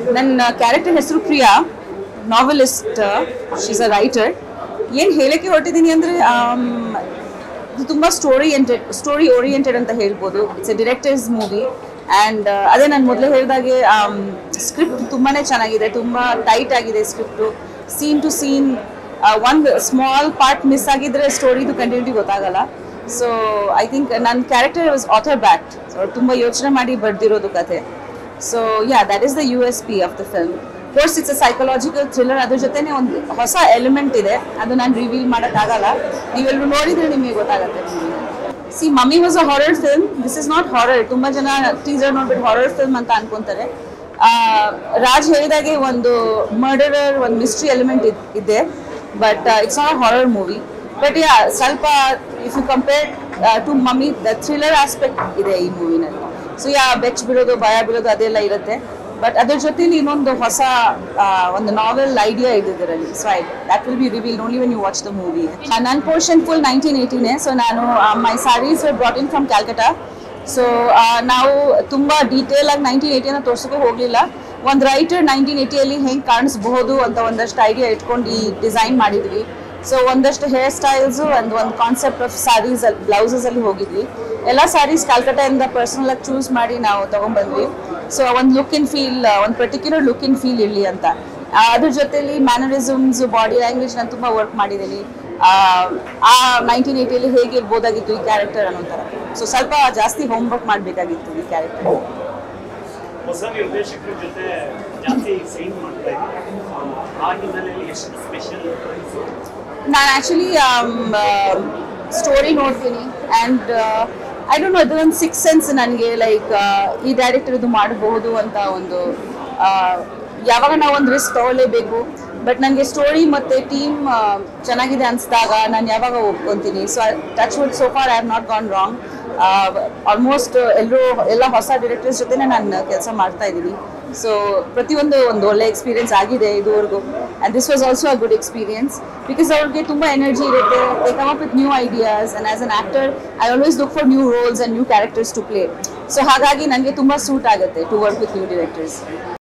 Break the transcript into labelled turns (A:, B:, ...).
A: ನನ್ನ ಕ್ಯಾರೆಕ್ಟರ್ ಹೆಸರು Priya novelist she's a writer ಏನು ಹೇಳಕ್ಕೆ ಹೊರಟಿದ್ದೀನಿ ಅಂದರೆ ಇದು ತುಂಬ ಸ್ಟೋರಿ ಎಂಟೆಡ್ ಸ್ಟೋರಿ ಓರಿಯೆಂಟೆಡ್ ಅಂತ ಹೇಳ್ಬೋದು it's a director's movie and ಅದೇ ನಾನು ಮೊದಲೇ ಹೇಳಿದಾಗೆ ಸ್ಕ್ರಿಪ್ಟ್ ತುಂಬಾ ಚೆನ್ನಾಗಿದೆ ತುಂಬ ಟೈಟ್ ಆಗಿದೆ ಸ್ಕ್ರಿಪ್ಟು ಸೀನ್ ಟು ಸೀನ್ ಒಂದು ಸ್ಮಾಲ್ ಪಾರ್ಟ್ ಮಿಸ್ ಆಗಿದ್ರೆ ಸ್ಟೋರಿದು ಕಂಟಿನ್ಯೂಟಿ ಗೊತ್ತಾಗಲ್ಲ ಸೊ ಐ ಥಿಂಕ್ ನನ್ನ ಕ್ಯಾರೆಕ್ಟರ್ ವಾಸ್ ಆಥರ್ ಬ್ಯಾಕ್ಟ್ ತುಂಬ ಯೋಚನೆ ಮಾಡಿ ಬರ್ದಿರೋದು ಕತೆ so yeah that is the U S P of the film course it's a psychological thriller ಅದ್ರ ಜೊತೆನೆ ಒಂದು ಹೊಸ ಎಲಿಮೆಂಟ್ ಇದೆ ಅದು ನಾನು ರಿವೀಲ್ ಮಾಡೋಕ್ಕಾಗಲ್ಲ ನೀವೆಲ್ಲರೂ ನೋಡಿದ್ರೆ ನಿಮಗೆ ಗೊತ್ತಾಗುತ್ತೆ see Mummy was a horror film this is not horror ತುಂಬ ಜನ ಟೀಸರ್ ನೋಡ್ಬಿಟ್ಟು ಹಾರರ್ ಫಿಲ್ಮ್ ಅಂತ ಅನ್ಕೊಂತಾರೆ ಆ, ರಾಜ್ ಹೇಳಿದಾಗೆ ಒಂದು ಮರ್ಡರರ್ ಒಂದು ಮಿಸ್ಟ್ರಿ ಎಲಿಮೆಂಟ್ ಇದೆ but it's not horror movie but yeah ಸ್ವಲ್ಪ if you compare to Mummy the thriller aspect ಇದೆ ಈ ಮೂವಿನಲ್ಲಿ ಸೊ ಯಾ ಬೆಚ್ ಬಿಡೋದು ಭಯ ಬೀಳೋದು ಅದೆಲ್ಲ ಇರುತ್ತೆ ಬಟ್ ಅದ್ರ ಜೊತೆಲಿ ಇನ್ನೊಂದು ಹೊಸ ಆ, ಒಂದು ನಾವೆಲ್ ಐಡಿಯಾ ಇದೆ ಇದರಲ್ಲಿ so I that will be reveal only when you watch the movie ನನ್ನ ಪೋರ್ಷನ್ ಫುಲ್ ನೈನ್ಟೀನ್ ಏಯ್ಟೀನೇ ಸೊ ನಾನು my saris brought in from Calcutta so ನಾವು ತುಂಬ ಡೀಟೇಲ್ ಆಗಿ ನೈನ್ಟೀನ್ ಏಯ್ಟಿನ ತೋರ್ಸೋಕೆ ಹೋಗಲಿಲ್ಲ ಒಂದು ರೈಟರ್ ನೈನ್ಟೀನ್ ಏಯ್ಟಿಯಲ್ಲಿ ಹೆಂಗೆ ಕಾಣಿಸ್ಬಹುದು ಅಂತ ಒಂದಷ್ಟು ಐಡಿಯಾ ಇಟ್ಕೊಂಡು ಈ ಡಿಸೈನ್ ಮಾಡಿದ್ವಿ ಸೊ ಒಂದಷ್ಟು ಹೇರ್ ಸ್ಟೈಲ್ಸು ಒಂದು ಒಂದು ಕಾನ್ಸೆಪ್ಟ್ ಆಫ್ ಸ್ಯಾರೀಸ್ ಬ್ಲೌಸಸ್ ಅಲ್ಲಿ ಹೋಗಿದ್ವಿ ಎಲ್ಲ ಸ್ಯಾರೀಸ್ ಕ್ಯಾಲ್ಕಟಾಯಿಂದ ಪರ್ಸನಲ್ ಆಗಿ ಚೂಸ್ ಮಾಡಿ ನಾವು ತಗೊಂಡ್ಬಂದ್ವಿ ಸೊ ಒಂದು ಲುಕ್ ಇನ್ ಫೀಲ್ ಒಂದು ಪರ್ಟಿಕ್ಯುಲರ್ ಲುಕ್ ಇನ್ ಫೀಲ್ ಇರಲಿ ಅಂತ ಆ, ಅದ್ರ ಜೊತೆಲಿ ಮ್ಯಾನರಿಸಮ್ಸ್ ಬಾಡಿ ಲ್ಯಾಂಗ್ವೇಜ್ ನಾನು ತುಂಬ ವರ್ಕ್ ಮಾಡಿದ್ದೀನಿ ಆ, ಆ ನೈನ್ಟೀನ್ ಏಯ್ಟಿಯಲ್ಲಿ ಹೇಗೆ ಇರ್ಬೋದಾಗಿತ್ತು ಈ ಕ್ಯಾರೆಕ್ಟರ್ ಅನ್ನೋ ಥರ ಸೊ ಸ್ವಲ್ಪ ಜಾಸ್ತಿ ಹೋಮ್ ವರ್ಕ್ ಮಾಡಬೇಕಾಗಿತ್ತು ಈ ಕ್ಯಾರೆಕ್ಟರ್
B: ಹೊಸ ನಿರ್ದೇಶಕರ ಜೊತೆ ಜಾಸ್ತಿ ಸೈನ್ ಮಾಡ್ತಾ ಇದ್ದೀನಿ ಆ ಹಿನ್ನೆಲೆಯಲ್ಲಿ ಎಷ್ಟು ಸ್ಪೆಷಲ್
A: ನಾನು ಆ್ಯಕ್ಚುಲಿ ಸ್ಟೋರಿ ನೋಡ್ತೀನಿ ಆ್ಯಂಡ್ ಐ ಡೋಂಟ್ ನೋ ಇದೊಂದು ಸಿಕ್ಸ್ ಸೆನ್ಸ್ ನನಗೆ ಲೈಕ್ ಈ ಡೈರೆಕ್ಟರ್ ಇದು ಮಾಡಬಹುದು ಅಂತ ಒಂದು ಆ, ಯಾವಾಗ ನಾವು ಒಂದು ರಿಸ್ಕ್ ತಗೊಳ್ಳೇಬೇಕು ಬಟ್ ನನಗೆ ಸ್ಟೋರಿ ಮತ್ತು ಟೀಮ್ ಚೆನ್ನಾಗಿದೆ ಅನಿಸಿದಾಗ ನಾನು ಯಾವಾಗ ಒಪ್ಕೊತೀನಿ so touch wood so far I have not gone wrong almost ಎಲ್ಲರೂ ಎಲ್ಲ ಹೊಸ ಡೈರೆಕ್ಟರ್ಸ್ ಜೊತೆನೇ ನಾನು ಕೆಲಸ ಮಾಡ್ತಾ ಇದ್ದೀನಿ ಸೊ ಪ್ರತಿಯೊಂದು ಒಂದು ಒಳ್ಳೆ ಎಕ್ಸ್ಪೀರಿಯನ್ಸ್ ಆಗಿದೆ ಇದುವರೆಗೂ and this was also a good experience because ಅವ್ರಿಗೆ ತುಂಬ ಎನರ್ಜಿ ಇರುತ್ತೆ they come up with new ideas and as an actor I always look for new roles and new characters to play so ಹಾಗಾಗಿ ನನಗೆ ತುಂಬ suit ಆಗುತ್ತೆ to work with new directors